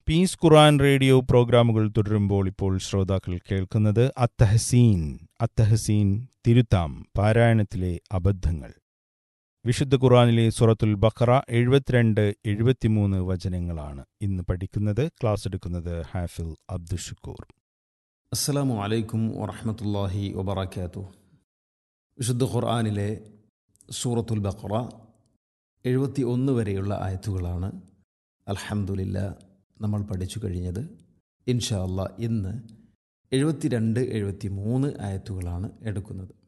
piece ഖുറാൻ radio പ്രോഗ്രാമുകൾ തുടരുമ്പോൾ ഇപ്പോൾ ശ്രോതാക്കൾ കേൾക്കുന്നത് അത്തഹസീൻ അത്തഹസീൻ തിരുത്താം പാരായണത്തിലെ അബദ്ധങ്ങൾ വിശുദ്ധ ഖുറാനിലെ സുറത്തുൽ ബഖറ എഴുപത്തിരണ്ട് എഴുപത്തിമൂന്ന് വചനങ്ങളാണ് ഇന്ന് പഠിക്കുന്നത് ക്ലാസ് എടുക്കുന്നത് ഹാഫിൽ അബ്ദുഷക്കൂർ അസ്സലാമു അലൈക്കും വറഹമത്തല്ലാഹി വബറക്കാത്തു വിശുദ്ധ ഖുർആാനിലെ സൂറത്തുൽ ബഖറ എഴുപത്തി ഒന്ന് വരെയുള്ള ആയത്തുകളാണ് അൽഹംദുലില്ല നമ്മൾ പഠിച്ചു കഴിഞ്ഞത് ഇൻഷാ അല്ലാ ഇന്ന് എഴുപത്തിരണ്ട് എഴുപത്തി മൂന്ന് ആയത്തുകളാണ് എടുക്കുന്നത്